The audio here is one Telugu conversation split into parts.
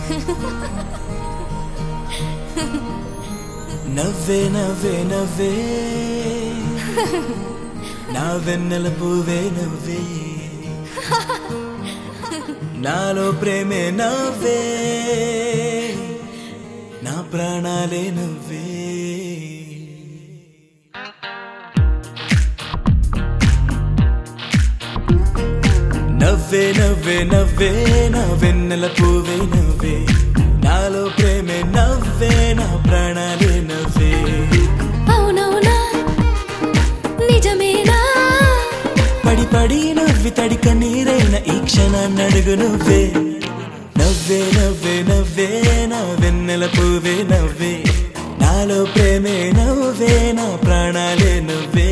నవ్వే నవ్వే నవ్వే నా వెన్నెల పువ్వే నవ్వే నాలో ప్రేమే నవ్వే నా ప్రాణాలే నవ్వే నవ్వే నవ్వే నవ్వే నా వెన్నెల పువ్వే నవ్వే నాలో ప్రేమే నవ్వే నా ప్రాణాలే నవ్వే అవునవునా నిజమేనా పడి పడి నవ్వి తడి కన్నీరైన ఈ క్షణాన్ని అడుగు నువ్వే నవ్వే నవ్వే నవ్వే నా వెన్నెల పువ్వే నవ్వే నాలో ప్రేమే నవ్వే నా ప్రాణాలే నవ్వే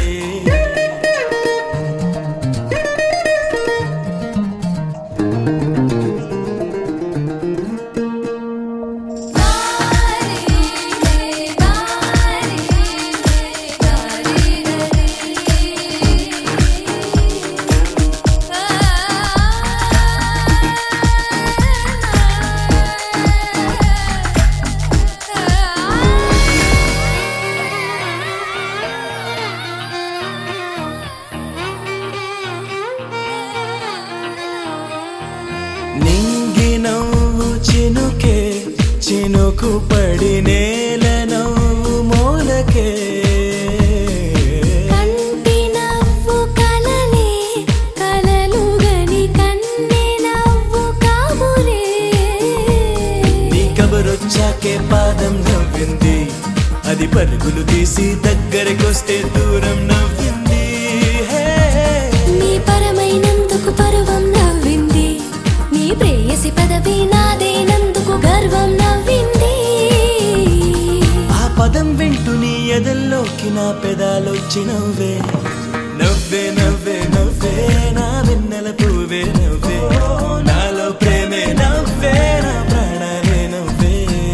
నింగి నవ్వు చినుకే చినుకు పడి నేల నవ్వు మూలకే కంటి నవ్వు కలలే కలలుగని కన్నె నవ్వు కాబులే నీ కబరొచ్చాకే పాదం నవ్వింది అది పరుగులు తీసి దగ్గరకొస్తే దూరం నవ్వింది హే. నీ పరమైనందుకు పరువం నవ్వింది నీ ప్రేయసి పదవి నాదేనందుకు గర్వం నవ్వింది ఆ పదం వింటూ నీ ఎదల్లోకి నా పెదాలొచ్చి నవ్వే నవ్వే నవ్వే నవ్వే నా వెన్నెల పువ్వే నవ్వే నాలో ప్రేమే నవ్వే నా ప్రాణాలే నవ్వే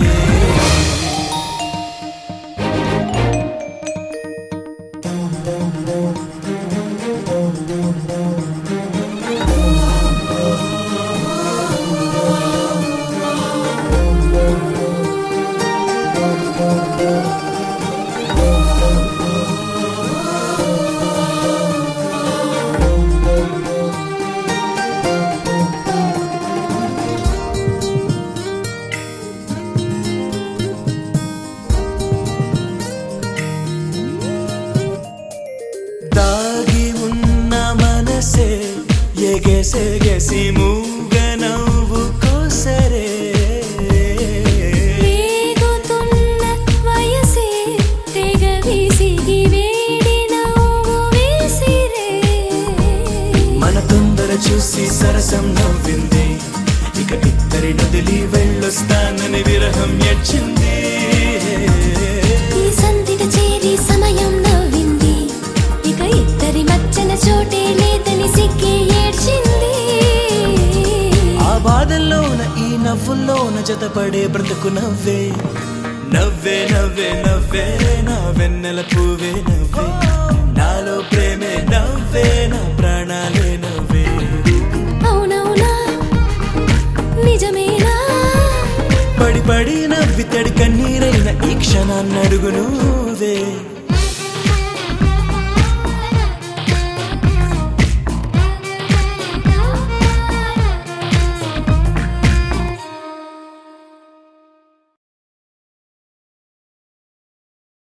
దాగి ఉన్న మనసే ఎగెసెగెసి మూగ నవ్వు కోసరే రేగుతున్న వయసే తెగ విసిగి వేడి నవ్వు వేసిరే మన తొందర చూసి సరసం నవ్వింది ఇక ఇద్దరి నదిలి వెళ్ళొస్తానని విరహం ఎచ్చింది ఈ సంధిక చేరి సమయం నవ్వింది ఇక ఇద్దరి మచ్చన చోటే లేదని సిగ్గి ఏడ్చింది ఆ బాధల్లోన ఈ నవ్వుల్లోన జతపడే బ్రతుకు నవ్వే నవ్వే నవ్వే నవ్వే నా వెన్నెల పువ్వే నవ్వే నాలో ప్రేమే నవ్వే నా ప్రాణాలే నవ్వే అవునవునా నిజమేనా పడి పడి నవ్వి తడి కన్నీరైన ఈ క్షణాన్ని అడుగు నువ్వే